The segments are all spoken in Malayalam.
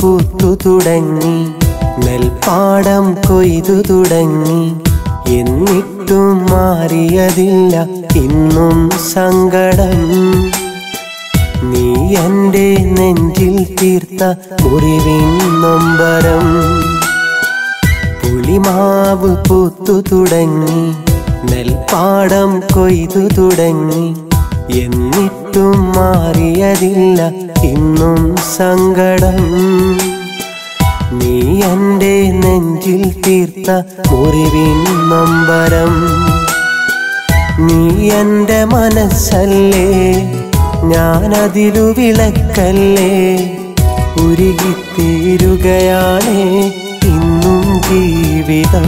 പൂത്തു തുടങ്ങി നെൽപ്പാടം കൊയ്തു തുടങ്ങി എന്നിട്ടും മാറിയതില്ല ഇന്നും സങ്കടം നീ എൻ്റെ നെഞ്ചിൽ തീർത്ത മുറിവിൻ നൊമ്പരം പുളിമാവ് പൂത്തു തുടങ്ങി നെൽപ്പാടം കൊയ്തു തുടങ്ങി എന്നിട്ടും മാറിയതില്ല ഇന്നും സങ്കടം നീ എൻ്റെ നെഞ്ചിൽ തീർത്ത മുറിവിൻ നൊമ്പരം നീ എൻ്റെ മനസ്സല്ലേ ഞാനതിലു വിളക്കല്ലേ ഉരുകിത്തീരുകയാണേ ഇന്നും ജീവിതം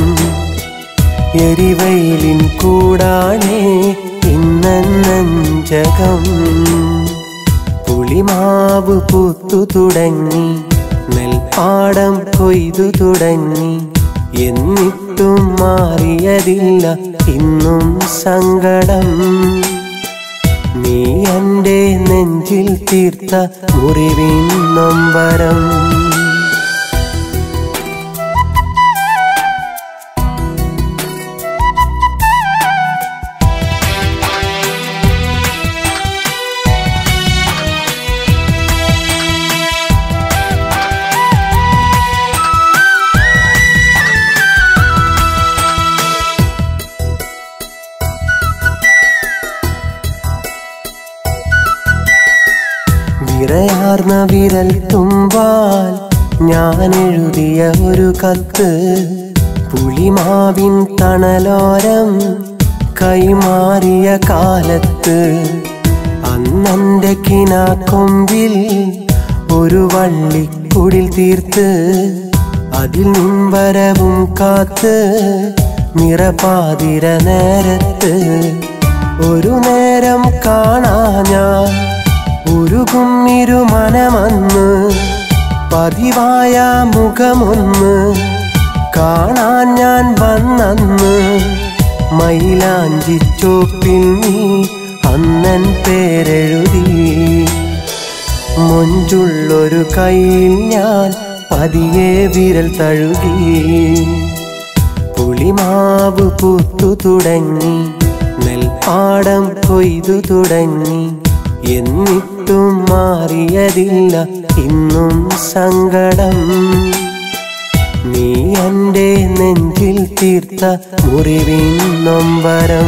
എരിവയിലിൻ കൂടാണേ ഇന്നഞ്ചകം പുളിമാവ് പൂത്തു തുടങ്ങി നെൽപ്പാടം കൊയ്തു തുടങ്ങി എന്നിട്ടും മാറിയതില്ല ഇന്നും സങ്കടം നീ എൻ്റെ നെഞ്ചിൽ തീർത്ത മുറിവിൻ നൊമ്പരം വിറയാർന്ന വിരൽ തുമ്പാൽ ഞാൻ എഴുതിയ ഒരു കത്ത് പുളിമാവിൻ തണലോരം കൈമാറിയ കാലത്ത് അന്നെന്റെ കിനാക്കൊമ്പിൽ ഒരു വള്ളിക്കുടിൽ തീർത്ത് അതിൽ നിൻവരവും കാത്ത് നിറപാതിര നേരത്ത് ഒരു നേരം കാണാ ഞാൻ ഉരുകും ഇരുമനമന്ന് പതിവായ മുഖമൊന്ന് കാണാൻ ഞാൻ വന്നന്ന് മൈലാഞ്ചിച്ചോപ്പിൽ നീ അന്നൻ പേരെഴുതി മൊഞ്ചുള്ളൊരു കയ്യിൽ ഞാൻ പതിയെ വിരൽ തഴുകി പുളിമാവ് പൂത്തു തുടങ്ങി നെൽപ്പാടം കൊയ്തു തുടങ്ങി എന്നിട്ടും മാറിയതില്ല ഇന്നും സങ്കടം നീ എൻ്റെ നെഞ്ചിൽ തീർത്ത മുറിവിൻ നൊമ്പരം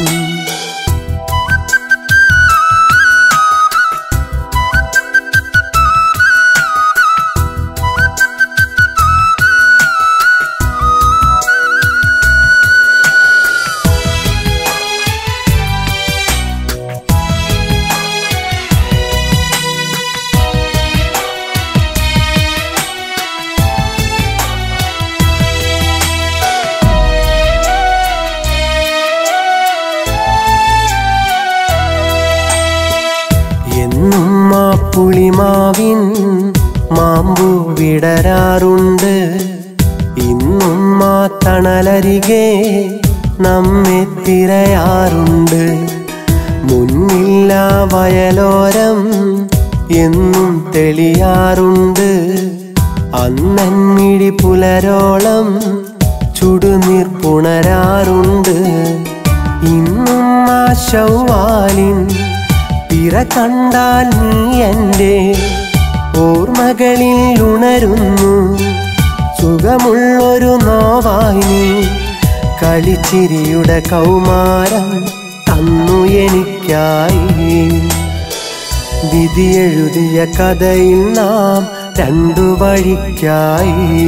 എന്നും ആ പുളിമാവിൻ മാമ്പു വിടരാറുണ്ട് ഇന്നും ആ തണലരികെ നമ്മെ തിരയാറുണ്ട് മുന്നില്ല വയലോരം എന്നും തെളിയാറുണ്ട് അന്നൻമിഴി പുലരോളം ചുടുനീർ പുണരാറുണ്ട് ഇന്നും ആ ശൗവാലിൻ പിറ കണ്ടാൽ നീ എൻ്റെ ഓർമ്മകളിൽ ഉണരുന്നു സുഖമുള്ളൊരു നോവായി നീ കളിച്ചിരിയുടെ കൗമാരം തന്നു എനിക്കായി വിധിയെഴുതിയ കഥയിൽ നാം രണ്ടു വഴിക്കായി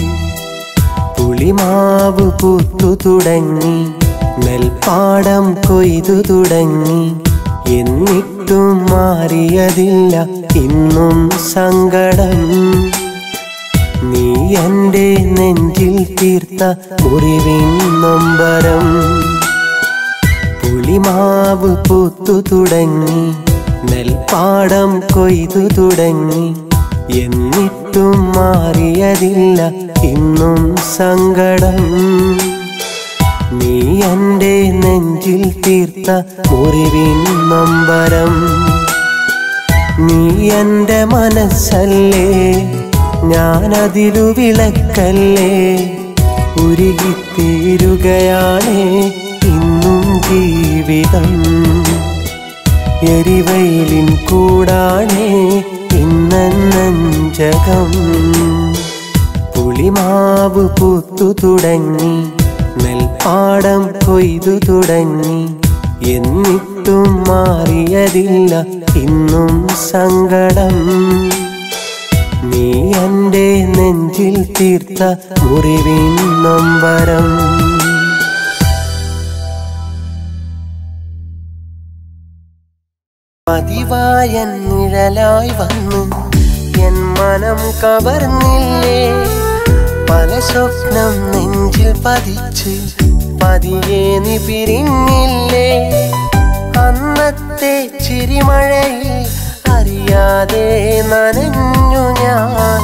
പുളിമാവ് പൂത്തു തുടങ്ങി നെൽപ്പാടം കൊയ്തു തുടങ്ങി എന്നിട്ടും മാറിയതില്ല ഇന്നും സങ്കടം നീ എൻ്റെ നെഞ്ചിൽ തീർത്ത മുറിവിൻ നൊമ്പരം പുളിമാവ് പൂത്തു തുടങ്ങി നെൽപ്പാടം കൊയ്തു തുടങ്ങി എന്നിട്ടും മാറിയതില്ല ഇന്നും സങ്കടം നീ എൻ്റെ നെഞ്ചിൽ തീർത്ത മുറിവിൻ നൊമ്പരം നീ എൻ്റെ മനസ്സല്ലേ ഞാനതിലു വിളക്കല്ലേ ഉരുകിത്തീരുകയാണേ ഇന്നും ജീവിതം എരിവയിലിൻ കൂടാണേ ഇന്നഞ്ചകം പുളിമാവ് പൂത്തു തുടങ്ങി നെൽപ്പാടം കൊയ്തു തുടങ്ങി എന്നിട്ടും മാറിയതില്ല ഇന്നും സങ്കടം നീ എൻ്റെ നെഞ്ചിൽ തീർത്ത മുറിവിൻ നൊമ്പരം പതിവായ നിഴലായി വന്നു എൻ മനം കവർന്നില്ലേ പല സ്വപ്നം നെഞ്ചിൽ പതിച്ച് പതിയെ നീ പിരിഞ്ഞില്ലേ അന്നത്തെ ചിരിമഴയിൽ അറിയാതെ നനഞ്ഞു ഞാൻ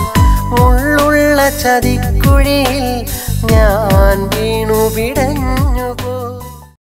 ഉള്ളുള്ള ചതിക്കുഴിയിൽ ഞാൻ വീണു പിടഞ്ഞു പോ